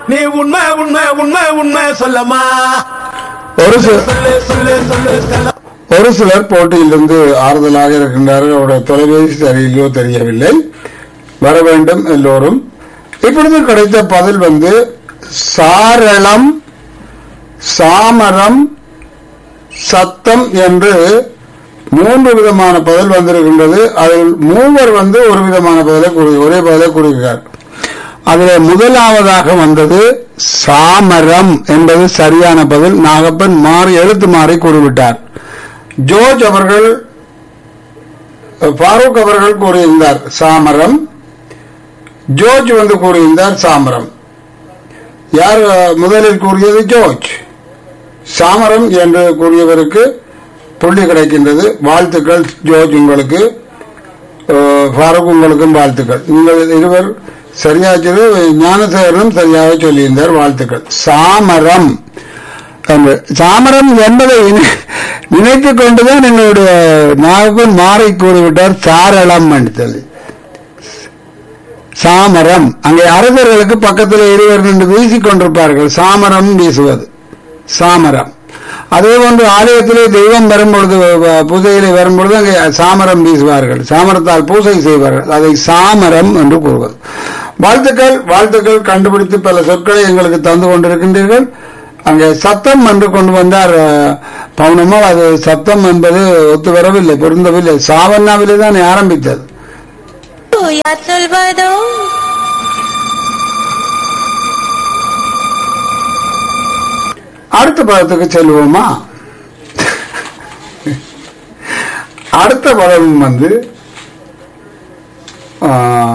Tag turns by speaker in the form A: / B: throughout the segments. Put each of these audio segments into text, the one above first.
A: நீ உண்மை உண்மை உண்மை உண்மை சொல்லமா
B: ஒரு சில
A: சொல்லு சொல்லு சொல்லு சொல்ல
B: ஒரு சிலர் போட்டியிலிருந்து ஆறுதலாக இருக்கின்றார்கள் அவருடைய தொலைபேசி சரியில்லையோ தெரியவில்லை வர வேண்டும் எல்லோரும் இப்பொழுது கிடைத்த பதில் வந்து சாரளம் சாமரம் சத்தம் என்று மூன்று விதமான பதில் வந்திருக்கின்றது அதில் மூவர் வந்து ஒரு விதமான பதிலை கூறி ஒரே பதிலை கூறுகிறார் அதில் முதலாவதாக வந்தது சாமரம் என்பது சரியான பதில் நாகப்பன் மாறி எழுத்து மாறி கூறிவிட்டார் ஜோர்ஜ் அவர்கள் ஃபாரூக் அவர்கள் கூறியிருந்தார் சாமரம் ஜோர்ஜ் வந்து கூறியிருந்தார் சாமரம் யார் அஹ், முதலில் கூறியது ஜோர்ஜ் சாமரம் என்று கூறியவருக்கு புள்ளி கிடைக்கின்றது வாழ்த்துக்கள் ஜோர்ஜ் உங்களுக்கு அஹ், ஃபாரூக் உங்களுக்கும் வாழ்த்துக்கள் நீங்கள் இருவர் சரியாக ஞானசேகரனும் சரியாக சொல்லியிருந்தார் வாழ்த்துக்கள் சாமரம் என்று சாமரம் என்பதை நினை- நினைத்துக் கொண்டுதான் எங்களுடைய நாகப்பன் மாறி கூறிவிட்டார் சாரளம் என்று சொல்லி சாமரம் அங்கே அரசர்களுக்கு பக்கத்தில் இருவர் நின்று வீசிக் கொண்டிருப்பார்கள் சாமரம் வீசுவது சாமரம் அதே போன்று ஆலயத்திலே தெய்வம் வரும்பொழுது வ- பூஜையிலே வரும்பொழுது அங்கே சாமரம் வீசுவார்கள் சாமரத்தால் பூஜை செய்வார்கள் அதை சாமரம் என்று கூறுவது வாழ்த்துக்கள் வாழ்த்துக்கள் கண்டுபிடித்து பல சொற்களை எங்களுக்கு தந்து கொண்டிருக்கின்றீர்கள் அங்கே சத்தம் என்று கொண்டு வந்தார் அஹ், பவுனம்மாள் அது சத்தம் என்பது ஒத்து வரவில்லை பொருந்தவில்லை சாவண்ணாவிலே தான் ஆரம்பித்தது
C: யார் சொல்வதோ
B: அடுத்த பதத்துக்கு செல்வோமா அடுத்த பதம் வந்து ஆ,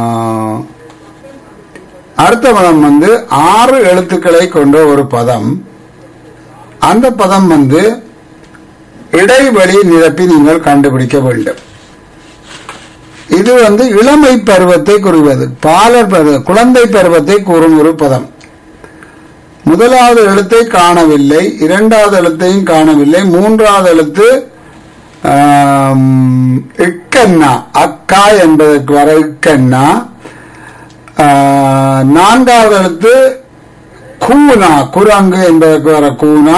B: அடுத்த பதம் வந்து ஆறு எழுத்துக்களை கொண்ட ஒரு பதம் அந்த பதம் வந்து இடைவெளி நிரப்பி நீங்கள் கண்டுபிடிக்க வேண்டும் இது வந்து இளமை பருவத்தை குறிவது பாலர் பருவ குழந்தை பருவத்தை கூறும் ஒரு பதம் முதலாவது எழுத்தை காணவில்லை இரண்டாவது எழுத்தையும் காணவில்லை மூன்றாவது எழுத்து ஆம், இக்கண்ணா அக்கா என்பதற்கு வர இக்கண்ணா ஆ, நான்காவது எழுத்து கூனா குரங்கு என்பதற்கு வர கூனா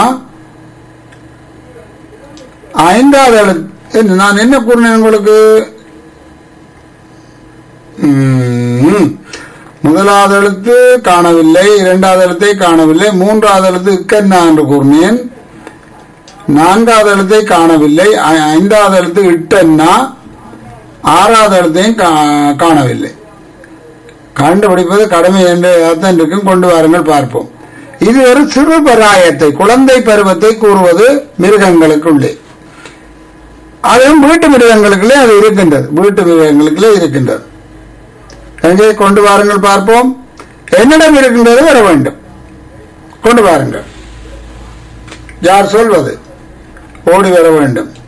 B: ஐந்தாவது எழுத்து என்ன, நான் என்ன கூறினேன் உங்களுக்கு ம். முதலாவது எழுத்து காணவில்லை இரண்டாவது எழுத்தை காணவில்லை மூன்றாவது எழுத்து இக்கண்ணா என்று கூறினேன் நான்காவது எழுத்தை காணவில்லை ஐ- ஐந்தாவது எழுத்து இட்டண்ணா ஆறாவது எழுத்தையும் கா- காணவில்லை கண்டுபிடிப்பது கடமை என்று அர்த்தம் இருக்கும் கொண்டு வாருங்கள் பார்ப்போம் இது ஒரு சிறு பராயத்தை குழந்தை பருவத்தை கூறுவது மிருகங்களுக்குள்ளே அதுவும் வீட்டு மிருகங்களுக்குள்ளே அது இருக்கின்றது வீட்டு மிருகங்களுக்குள்ளே இருக்கின்றது எங்கே கொண்டு வாருங்கள் பார்ப்போம் என்னிடம் இருக்கின்றது வர வேண்டும் கொண்டு வாருங்கள் யார் சொல்வது ஓடி வர வேண்டும்